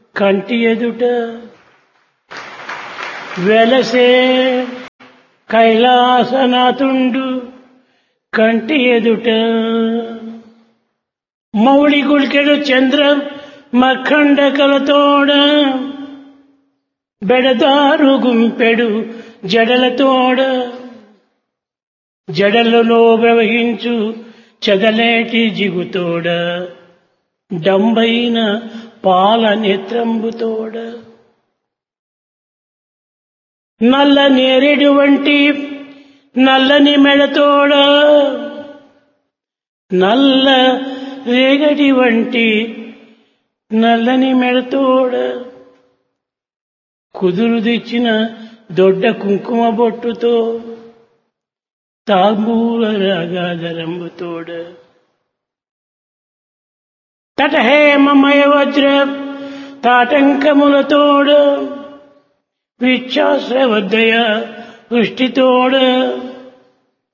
కంటి ఎదుట వెలసే కైలాసనాథుండు కంటి ఎదుట మౌళి గుల్కెడు చంద్ర మఖండ కలతోడ బెడదారు గుంపెడు జడలతోడ జడలలో ప్రవహించు చదలేటి జిగుతోడ డంబైన పాల నేత్రంబుతోడ నల్ల నేరేడు వంటి నల్లని మెడతోడ నల్ల రేగడి వంటి నల్లని మెడతోడ కుదురు తెచ్చిన దొడ్డ కుంకుమ బొట్టుతో తాంబూల రాగాధరంబుతోడ తటహేమమయ వజ్ర తాటంకములతోడ విచ్చాశ్రవద్దయ వృష్టితోడ